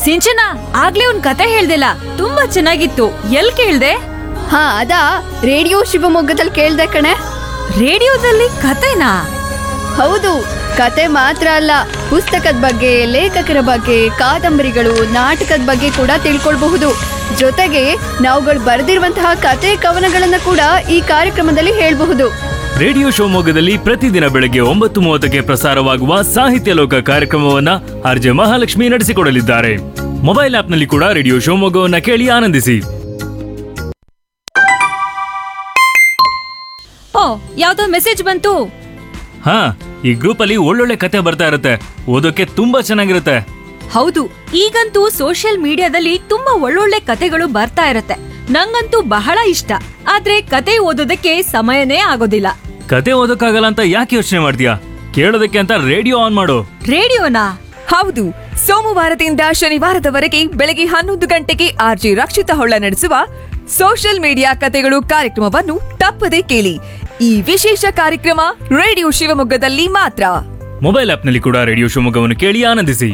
ಸಿಂಚನ ಆಗ್ಲೇ ಒಂದ್ ಕತೆ ಹೇಳ್ದಿಲ್ಲ ತುಂಬಾ ಚೆನ್ನಾಗಿತ್ತು ಎಲ್ ಕೇಳ್ದೆ ಹಾ ಅದಾ ರೇಡಿಯೋ ಶಿವಮೊಗ್ಗದಲ್ಲಿ ಕೇಳ್ದೆ ಕಣೆ ರೇಡಿಯೋದಲ್ಲಿ ಕತೆನಾ ಹೌದು ಕತೆ ಮಾತ್ರ ಅಲ್ಲ ಪುಸ್ತಕದ ಬಗ್ಗೆ ಲೇಖಕರ ಬಗ್ಗೆ ಕಾದಂಬರಿಗಳು ನಾಟಕದ ಬಗ್ಗೆ ಕೂಡ ತಿಳ್ಕೊಳ್ಬಹುದು ಜೊತೆಗೆ ನಾವುಗಳು ಬರೆದಿರುವಂತಹ ಕತೆ ಕವನಗಳನ್ನ ಕೂಡ ಈ ಕಾರ್ಯಕ್ರಮದಲ್ಲಿ ಹೇಳ್ಬಹುದು ರೇಡಿಯೋ ಶಿವಮೊಗ್ಗದಲ್ಲಿ ಪ್ರತಿದಿನ ಬೆಳಗ್ಗೆ ಒಂಬತ್ತು ಮೂವತ್ತಕ್ಕೆ ಪ್ರಸಾರವಾಗುವ ಸಾಹಿತ್ಯ ಲೋಕ ಕಾರ್ಯಕ್ರಮವನ್ನ ಆರ್ಜೆ ಮಹಾಲಕ್ಷ್ಮಿ ನಡೆಸಿಕೊಡಲಿದ್ದಾರೆ ಮೊಬೈಲ್ ಆಪ್ನಲ್ಲಿ ಕೂಡ ರೇಡಿಯೋ ಶಿವಮೊಗ್ಗವನ್ನ ಕೇಳಿ ಆನಂದಿಸಿ ಓ ಯಾವ್ದೋ ಮೆಸೇಜ್ ಬಂತು ಹಾ ಈ ಗ್ರೂಪ್ ಅಲ್ಲಿ ಒಳ್ಳೊಳ್ಳೆ ಕತೆ ಬರ್ತಾ ಇರುತ್ತೆ ಓದೋಕೆ ತುಂಬಾ ಚೆನ್ನಾಗಿರುತ್ತೆ ಹೌದು ಈಗಂತೂ ಸೋಷಿಯಲ್ ಮೀಡಿಯಾದಲ್ಲಿ ತುಂಬಾ ಒಳ್ಳೊಳ್ಳೆ ಕತೆಗಳು ಬರ್ತಾ ಇರತ್ತೆ ನಂಗಂತೂ ಬಹಳ ಇಷ್ಟ ಆದ್ರೆ ಕತೆ ಓದೋದಕ್ಕೆ ಸಮಯನೇ ಆಗೋದಿಲ್ಲ ಕತೆ ಓದೋಕ್ಕಾಗಲ್ಲ ಅಂತ ಯಾಕೆ ಯೋಚನೆ ಮಾಡ್ತೀಯಾ ಕೇಳೋದಕ್ಕೆ ಅಂತ ರೇಡಿಯೋ ಆನ್ ಮಾಡು ರೇಡಿಯೋನಾ ಹೌದು ಸೋಮವಾರದಿಂದ ಶನಿವಾರದವರೆಗೆ ಬೆಳಗ್ಗೆ ಹನ್ನೊಂದು ಗಂಟೆಗೆ ಆರ್ಜಿ ರಕ್ಷಿತ ಹೊಳ್ಳ ನಡೆಸುವ ಸೋಷಿಯಲ್ ಮೀಡಿಯಾ ಕತೆಗಳು ಕಾರ್ಯಕ್ರಮವನ್ನು ತಪ್ಪದೇ ಕೇಳಿ ಈ ವಿಶೇಷ ಕಾರ್ಯಕ್ರಮ ರೇಡಿಯೋ ಶಿವಮೊಗ್ಗದಲ್ಲಿ ಮಾತ್ರ ಮೊಬೈಲ್ ಆಪ್ನಲ್ಲಿ ಕೂಡ ರೇಡಿಯೋ ಶಿವಮೊಗ್ಗವನ್ನು ಕೇಳಿ ಆನಂದಿಸಿ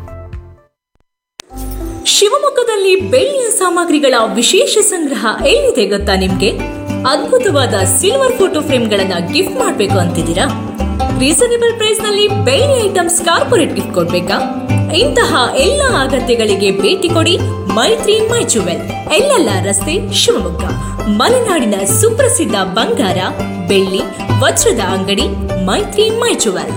ಶಿವಮೊಗ್ಗದಲ್ಲಿ ಬೆಳ್ಳಿಯ ಸಾಮಗ್ರಿಗಳ ವಿಶೇಷ ಸಂಗ್ರಹ ಎಲ್ಲಿದೆ ಗೊತ್ತಾ ನಿಮ್ಗೆ ಅದ್ಭುತವಾದ ಸಿಲ್ವರ್ ಫೋಟೋ ಫ್ರೇಮ್ಗಳನ್ನ ಗಿಫ್ಟ್ ಮಾಡ್ಬೇಕು ಅಂತಿದ್ದೀರಾ ರೀಸನೇಬಲ್ ಪ್ರೈಸ್ ನಲ್ಲಿ ಬೆಳ್ಳಿ ಐಟಮ್ಸ್ ಕಾರ್ಪೊರೇಟ್ ಗಿಫ್ಟ್ ಕೊಡ್ಬೇಕಾ ಇಂತಹ ಎಲ್ಲ ಅಗತ್ಯಗಳಿಗೆ ಭೇಟಿ ಕೊಡಿ ಮೈತ್ರಿ ಮೈ ಜುವೆಲ್ ಎಲ್ಲೆಲ್ಲ ರಸ್ತೆ ಶಿವಮೊಗ್ಗ ಮಲೆನಾಡಿನ ಸುಪ್ರಸಿದ್ಧ ಬಂಗಾರ ಬೆಳ್ಳಿ ವಜ್ರದ ಅಂಗಡಿ ಮೈತ್ರಿ ಮೈ ಜುವೆಲ್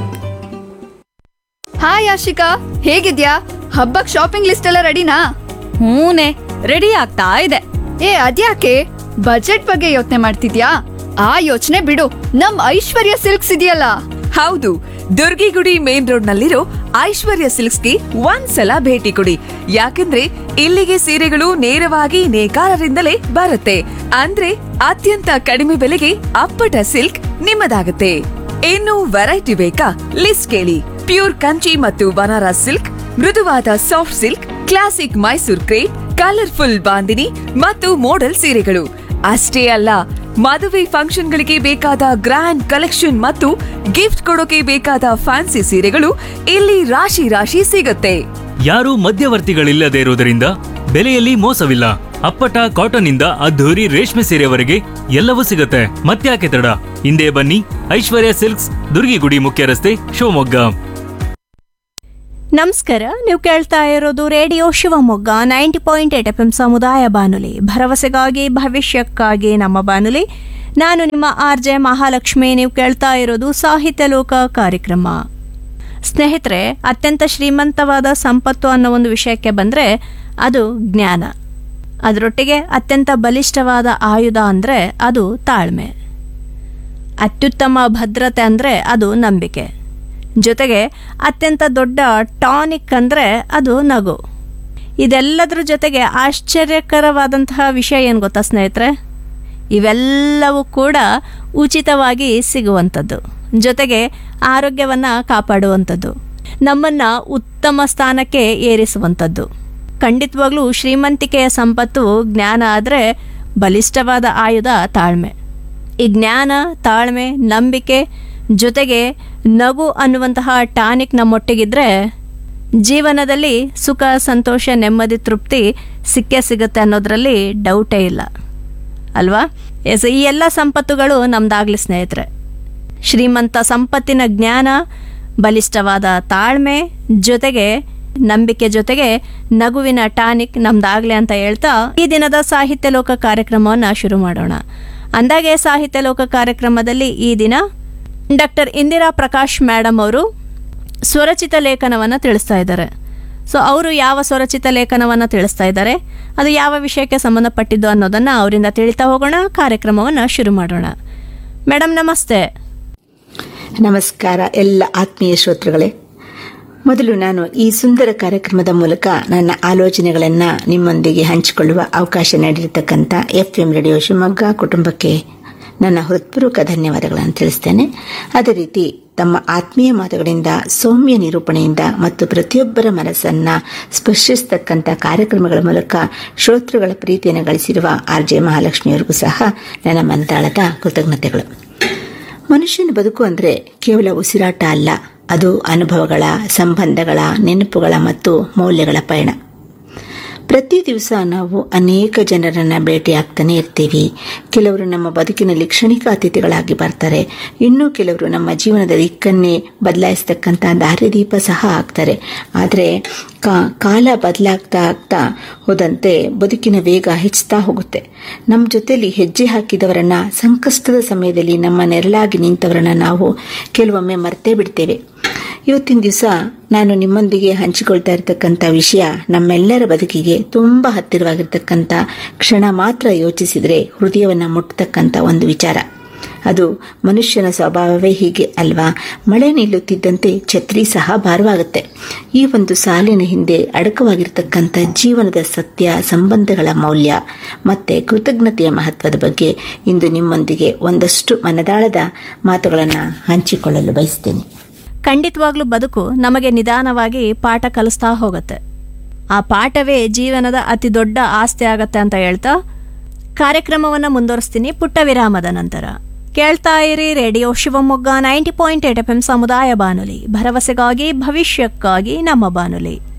ಹಾಯ್ ಆಶಿಕಾ ಹೇಗಿದ್ಯಾ ಹಬ್ಬಕ್ ಶಾಪಿಂಗ್ ಲಿಸ್ಟ್ ಎಲ್ಲ ರೆಡಿನಾ ಹೂನೆ ರೆಡಿ ಆಗ್ತಾ ಇದೆ ಏ ಅದ್ಯಾಕೆ ಬಜೆಟ್ ಬಗ್ಗೆ ಯೋಚನೆ ಮಾಡ್ತಿದ್ಯಾ ಆ ಯೋಚನೆ ಬಿಡು ನಮ್ ಐಶ್ವರ್ಯ ಸಿಲ್ಕ್ಸ್ ಇದೆಯಲ್ಲ ಹೌದು ದುರ್ಗಿಗುಡಿ ಮೇನ್ ರೋಡ್ ನಲ್ಲಿರೋ ಐಶ್ವರ್ಯ ಸಿಲ್ಕ್ಸ್ಗೆ ಒಂದ್ಸಲ ಭೇಟಿ ಕೊಡಿ ಯಾಕಂದ್ರೆ ಇಲ್ಲಿಗೆ ಸೀರೆಗಳು ನೇರವಾಗಿ ನೇಕಾರರಿಂದಲೇ ಬರುತ್ತೆ ಅಂದ್ರೆ ಅತ್ಯಂತ ಕಡಿಮೆ ಬೆಲೆಗೆ ಅಪ್ಪಟ ಸಿಲ್ಕ್ ನಿಮ್ಮದಾಗುತ್ತೆ ಇನ್ನು ವೆರೈಟಿ ಬೇಕಾ ಲಿಸ್ಟ್ ಕೇಳಿ ಪ್ಯೂರ್ ಕಂಚಿ ಮತ್ತು ಬನಾರಸ್ ಸಿಲ್ಕ್ ಮೃದುವಾದ soft silk classic Mysore crepe colourful bandhini ಮತ್ತು ಮೋಡಲ್ ಸೀರೆಗಳು ಅಷ್ಟೇ ಅಲ್ಲ ಮದುವೆ ಫಂಕ್ಷನ್ಗಳಿಗೆ ಬೇಕಾದ ಗ್ರ್ಯಾಂಡ್ ಕಲೆಕ್ಷನ್ ಮತ್ತು ಗಿಫ್ಟ್ ಕೊಡೋಕೆ ಬೇಕಾದ ಫ್ಯಾನ್ಸಿ ಸೀರೆಗಳು ಇಲ್ಲಿ ರಾಶಿ ರಾಶಿ ಸಿಗುತ್ತೆ ಯಾರೂ ಮಧ್ಯವರ್ತಿಗಳಿಲ್ಲದೆ ಇರುವುದರಿಂದ ಬೆಲೆಯಲ್ಲಿ ಮೋಸವಿಲ್ಲ ಅಪ್ಪಟ ಕಾಟನ್ ಇಂದ ಅದ್ಧೂರಿ ರೇಷ್ಮೆ ಸೀರೆವರೆಗೆ ಎಲ್ಲವೂ ಸಿಗುತ್ತೆ ಮತ್ತ್ಯಾಕೆ ತಡ ಹಿಂದೆ ಬನ್ನಿ ಐಶ್ವರ್ಯ ಸಿಲ್ಕ್ಸ್ ದುರ್ಗಿಗುಡಿ ಮುಖ್ಯ ರಸ್ತೆ ಶಿವಮೊಗ್ಗ ನಮಸ್ಕಾರ ನೀವು ಕೇಳ್ತಾ ಇರೋದು radio Shivamogga ninety point eight F M ಸಮುದಾಯ ಬಾನುಲಿ ಭರವಸೆಗಾಗಿ ಭವಿಷ್ಯಕ್ಕಾಗಿ ನಮ್ಮ ಬಾನುಲಿ ನಾನು ನಿಮ್ಮ ಆರ್ ಜೆ ಮಹಾಲಕ್ಷ್ಮಿ ನೀವು ಕೇಳ್ತಾ ಇರೋದು ಸಾಹಿತ್ಯ ಲೋಕ ಕಾರ್ಯಕ್ರಮ ಸ್ನೇಹಿತರೆ ಅತ್ಯಂತ ಶ್ರೀಮಂತವಾದ ಸಂಪತ್ತು ಅನ್ನೋ ಒಂದು ವಿಷಯಕ್ಕೆ ಬಂದರೆ ಅದು ಜ್ಞಾನ ಅದರೊಟ್ಟಿಗೆ ಅತ್ಯಂತ ಬಲಿಷ್ಠವಾದ ಆಯುಧ ಅಂದರೆ ಅದು ತಾಳ್ಮೆ ಅತ್ಯುತ್ತಮ ಭದ್ರತೆ ಅಂದರೆ ಅದು ನಂಬಿಕೆ ಜೊತೆಗೆ ಅತ್ಯಂತ ದೊಡ್ಡ ಟಾನಿಕ್ ಅಂದರೆ ಅದು ನಗು ಇದೆಲ್ಲದರ ಜೊತೆಗೆ ಆಶ್ಚರ್ಯಕರವಾದಂತಹ ವಿಷಯ ಏನು ಗೊತ್ತಾ ಸ್ನೇಹಿತರೆ ಇವೆಲ್ಲವೂ ಕೂಡ ಉಚಿತವಾಗಿ ಸಿಗುವಂಥದ್ದು ಜೊತೆಗೆ ಆರೋಗ್ಯವನ್ನು ಕಾಪಾಡುವಂಥದ್ದು ನಮ್ಮನ್ನು ಉತ್ತಮ ಸ್ಥಾನಕ್ಕೆ ಏರಿಸುವಂಥದ್ದು ಖಂಡಿತವಾಗ್ಲೂ ಶ್ರೀಮಂತಿಕೆಯ ಸಂಪತ್ತು ಜ್ಞಾನ ಆದರೆ ಬಲಿಷ್ಠವಾದ ಆಯುಧ ತಾಳ್ಮೆ ಈ ಜ್ಞಾನ ತಾಳ್ಮೆ ನಂಬಿಕೆ ಜೊತೆಗೆ ನಗು ಅನ್ನುವಂತಹ ಟಾನಿಕ್ ನಮ್ಮೊಟ್ಟಿಗಿದ್ರೆ ಜೀವನದಲ್ಲಿ ಸುಖ ಸಂತೋಷ ನೆಮ್ಮದಿ ತೃಪ್ತಿ ಸಿಕ್ಕೇ ಸಿಗುತ್ತೆ ಅನ್ನೋದರಲ್ಲಿ ಡೌಟೇ ಇಲ್ಲ ಅಲ್ವಾ ಎಸ್ ಈ ಎಲ್ಲ ಸಂಪತ್ತುಗಳು ನಮ್ದಾಗ್ಲಿ ಸ್ನೇಹಿತರೆ ಶ್ರೀಮಂತ ಸಂಪತ್ತಿನ ಜ್ಞಾನ ಬಲಿಷ್ಠವಾದ ತಾಳ್ಮೆ ಜೊತೆಗೆ ನಂಬಿಕೆ ಜೊತೆಗೆ ನಗುವಿನ ಟಾನಿಕ್ ನಮ್ದಾಗ್ಲಿ ಅಂತ ಹೇಳ್ತಾ ಈ ದಿನದ ಸಾಹಿತ್ಯ ಲೋಕ ಕಾರ್ಯಕ್ರಮವನ್ನು ಶುರು ಮಾಡೋಣ ಅಂದಾಗೆ ಸಾಹಿತ್ಯ ಲೋಕ ಕಾರ್ಯಕ್ರಮದಲ್ಲಿ ಈ ದಿನ ಡಾಕ್ಟರ್ ಇಂದಿರಾ ಪ್ರಕಾಶ್ ಮೇಡಮ್ ಅವರು ಸ್ವರಚಿತ ಲೇಖನವನ್ನು ತಿಳಿಸ್ತಾ ಇದ್ದಾರೆ ಸೊ ಅವರು ಯಾವ ಸ್ವರಚಿತ ಲೇಖನವನ್ನು ತಿಳಿಸ್ತಾ ಇದ್ದಾರೆ ಅದು ಯಾವ ವಿಷಯಕ್ಕೆ ಸಂಬಂಧಪಟ್ಟಿದ್ದು ಅನ್ನೋದನ್ನು ಅವರಿಂದ ತಿಳಿತಾ ಹೋಗೋಣ ಕಾರ್ಯಕ್ರಮವನ್ನು ಶುರು ಮಾಡೋಣ ಮೇಡಮ್ ನಮಸ್ತೆ ನಮಸ್ಕಾರ ಎಲ್ಲ ಆತ್ಮೀಯ ಶ್ರೋತೃಗಳೇ ಮೊದಲು ನಾನು ಈ ಸುಂದರ ಕಾರ್ಯಕ್ರಮದ ಮೂಲಕ ನನ್ನ ಆಲೋಚನೆಗಳನ್ನು ನಿಮ್ಮೊಂದಿಗೆ ಹಂಚಿಕೊಳ್ಳುವ ಅವಕಾಶ ನೀಡಿರತಕ್ಕಂಥ ಎಫ್ ಎಂ ರೇಡಿಯೋ ಶಿವಮೊಗ್ಗ ಕುಟುಂಬಕ್ಕೆ ನನ್ನ ಹೃತ್ಪೂರ್ವಕ ಧನ್ಯವಾದಗಳನ್ನು ತಿಳಿಸ್ತೇನೆ ಅದೇ ರೀತಿ ತಮ್ಮ ಆತ್ಮೀಯ ಮಾತುಗಳಿಂದ ಸೌಮ್ಯ ನಿರೂಪಣೆಯಿಂದ ಮತ್ತು ಪ್ರತಿಯೊಬ್ಬರ ಮನಸ್ಸನ್ನ ಸ್ಪರ್ಶಿಸತಕ್ಕಂಥ ಕಾರ್ಯಕ್ರಮಗಳ ಮೂಲಕ ಶ್ರೋತೃಗಳ ಪ್ರೀತಿಯನ್ನು ಗಳಿಸಿರುವ ಆರ್ ಜೆ ಮಹಾಲಕ್ಷ್ಮಿಯವರಿಗೂ ಸಹ ನನ್ನ ಮನದಾಳದ ಕೃತಜ್ಞತೆಗಳು ಮನುಷ್ಯನ ಬದುಕು ಅಂದರೆ ಕೇವಲ ಉಸಿರಾಟ ಅಲ್ಲ ಅದು ಅನುಭವಗಳ ಸಂಬಂಧಗಳ ನೆನಪುಗಳ ಮತ್ತು ಮೌಲ್ಯಗಳ ಪಯಣ ಪ್ರತಿ ದಿವಸ ನಾವು ಅನೇಕ ಜನರನ್ನ ಭೇಟಿಯಾಗ್ತಾನೆ ಇರ್ತೀವಿ ಕೆಲವರು ನಮ್ಮ ಬದುಕಿನಲ್ಲಿ ಕ್ಷಣಿಕ ಅತಿಥಿಗಳಾಗಿ ಬರ್ತಾರೆ ಇನ್ನು ಕೆಲವರು ನಮ್ಮ ಜೀವನದ ದಿಕ್ಕನ್ನೇ ಬದಲಾಯಿಸ್ತಕ್ಕಂಥ ದಾರಿದೀಪ ಸಹ ಆಗ್ತಾರೆ ಆದರೆ ಕಾಲ ಬದಲಾಗ್ತಾ ಆಗ್ತಾ ಹೋದಂತೆ ಬದುಕಿನ ವೇಗ ಹೆಚ್ಚುತ್ತಾ ಹೋಗುತ್ತೆ ನಮ್ಮ ಜೊತೆಲಿ ಹೆಜ್ಜೆ ಹಾಕಿದವರನ್ನ ಸಂಕಷ್ಟದ ಸಮಯದಲ್ಲಿ ನಮ್ಮ ನೆರಳಾಗಿ ನಿಂತವರನ್ನ ನಾವು ಕೆಲವೊಮ್ಮೆ ಮರ್ತೇ ಬಿಡ್ತೇವೆ ಇವತ್ತಿನ ದಿವಸ ನಾನು ನಿಮ್ಮೊಂದಿಗೆ ಹಂಚಿಕೊಳ್ತಾ ಇರತಕ್ಕಂಥ ವಿಷಯ ನಮ್ಮೆಲ್ಲರ ಬದುಕಿಗೆ ತುಂಬ ಹತ್ತಿರವಾಗಿರ್ತಕ್ಕಂಥ ಕ್ಷಣ ಮಾತ್ರ ಯೋಚಿಸಿದರೆ ಹೃದಯವನ್ನು ಮುಟ್ಟತಕ್ಕಂಥ ಒಂದು ವಿಚಾರ ಅದು ಮನುಷ್ಯನ ಸ್ವಭಾವವೇ ಹೀಗೆ ಅಲ್ವಾ ಮಳೆ ನಿಲ್ಲುತ್ತಿದ್ದಂತೆ ಛತ್ರಿ ಸಹ ಭಾರವಾಗುತ್ತೆ ಈ ಒಂದು ಸಾಲಿನ ಹಿಂದೆ ಅಡಕವಾಗಿರ್ತಕ್ಕಂಥ ಜೀವನದ ಸತ್ಯ ಸಂಬಂಧಗಳ ಮೌಲ್ಯ ಮತ್ತೆ ಕೃತಜ್ಞತೆಯ ಮಹತ್ವದ ಬಗ್ಗೆ ಇಂದು ನಿಮ್ಮೊಂದಿಗೆ ಒಂದಷ್ಟು ಮನದಾಳದ ಮಾತುಗಳನ್ನು ಹಂಚಿಕೊಳ್ಳಲು ಬಯಸ್ತೇನೆ ಖಂಡಿತವಾಗ್ಲೂ ಬದುಕು ನಮಗೆ ನಿಧಾನವಾಗಿ ಪಾಠ ಕಲಿಸ್ತಾ ಹೋಗುತ್ತೆ ಆ ಪಾಠವೇ ಜೀವನದ ಅತಿ ದೊಡ್ಡ ಆಸ್ತಿ ಆಗತ್ತೆ ಅಂತ ಹೇಳ್ತಾ ಕಾರ್ಯಕ್ರಮವನ್ನು ಮುಂದುವರಿಸ್ತೀನಿ ಪುಟ್ಟ ವಿರಾಮದ ನಂತರ ಕೇಳ್ತಾ ಇರಿ radio Shivamogga ninety point eight F M ಸಮುದಾಯ ಬಾನುಲಿ ಭರವಸೆಗಾಗಿ ಭವಿಷ್ಯಕ್ಕಾಗಿ ನಮ್ಮ ಬಾನುಲಿ